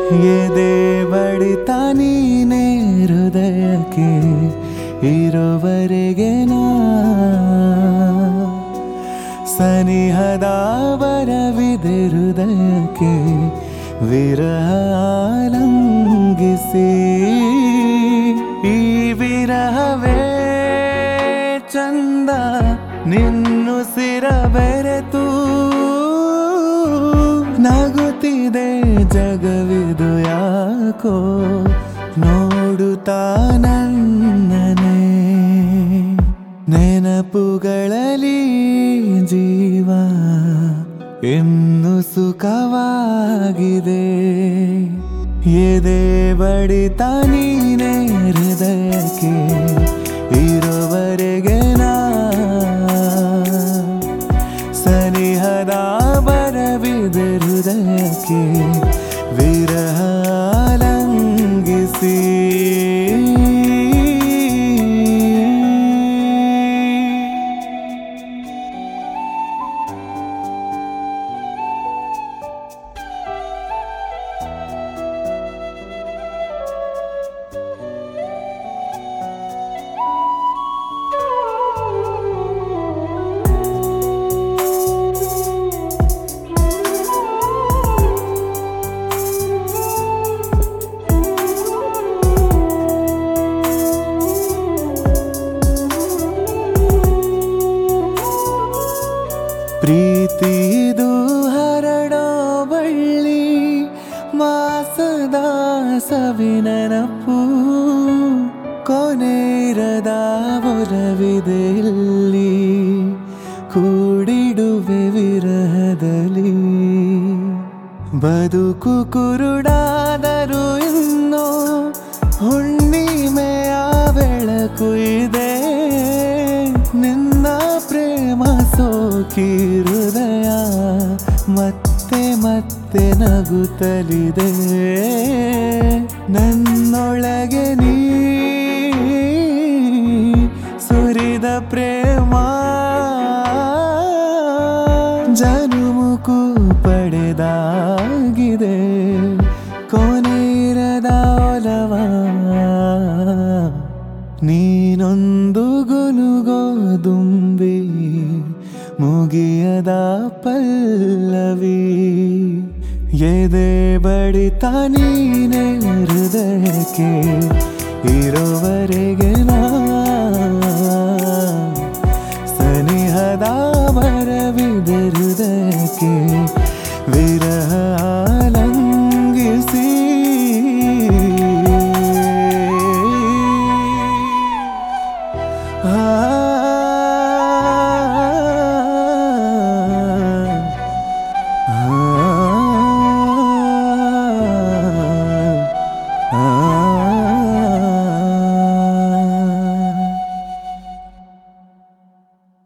ಎದೆ ಬಡಿತ ನೀನೇ ಹೃದಯಕ್ಕೆ ಇರೋವರೆಗೆ ನಾ ಸನಿಹದ ಬರವಿದೆ ಹೃದಯಕ್ಕೆ ವಿರಹ ಆಲಂಗಿಸಿ ಈ ವಿರಹವೇ ಚಂದ ನಿನ್ನುಸಿರ ಬೆರೆತು ನಗುತ್ತಿದೆ ಜಗವಿದು ಯಾಕೋ ನೋಡುತ್ತಾ ನನ್ನನೆ ನೆನಪುಗಳಲ್ಲಿ ಜೀವ ಇನ್ನು ಸುಖವಾಗಿದೆ ಎದೆ ಬಡಿತ ನೀನೇ ಹೃದಯಕ್ಕೆ ಇರೋವರೆಗೆ ನಾ ಸನಿಹದ ಬರವಿದೆ ಹೃದಯಕ್ಕೆ ವಿರಹ ಆಲಂಗಿಸಿ ಪ್ರೀತಿದು ಹರಡೋ ಬಳ್ಳಿ ಮಾಸದ ಸವಿನನಪ್ಪು ಕೊನೆರದ ಒಲವಿದೆ ಇಲ್ಲಿ ಕೂಡಿಡುವೆ ವಿರಹದಲ್ಲಿ ಬದುಕು ಕುರುಡಾದರೂ ಇನ್ನೂ ಹುಣ್ಣಿಮೆಯ ಬೆಳಕು ಇದೆ ನಿನ್ನ ಪ್ರೇಮ ಸೋಕಿ ಹೃದಯ ಮತ್ತೆ ಮತ್ತೆ ನಗುತ್ತಲಿದೆ ನನ್ನೊಳಗೆ ನೀ ಸುರಿದ ಪ್ರೇಮ ಜನುಮುಕು ಪಡೆದಾಗಿದೆ ಕೊನೆರದ ಒಲವ ನೀನೊಂದು ಗುನುಗೋದುಂಬಿ ಮುಗಿಯದ ಪಲ್ಲವಿ ಎದೆ ಬಡಿತ ನೀನೆ ಹೃದಯಕ್ಕೆ ಇರೋವರೆಗೆ ನಾ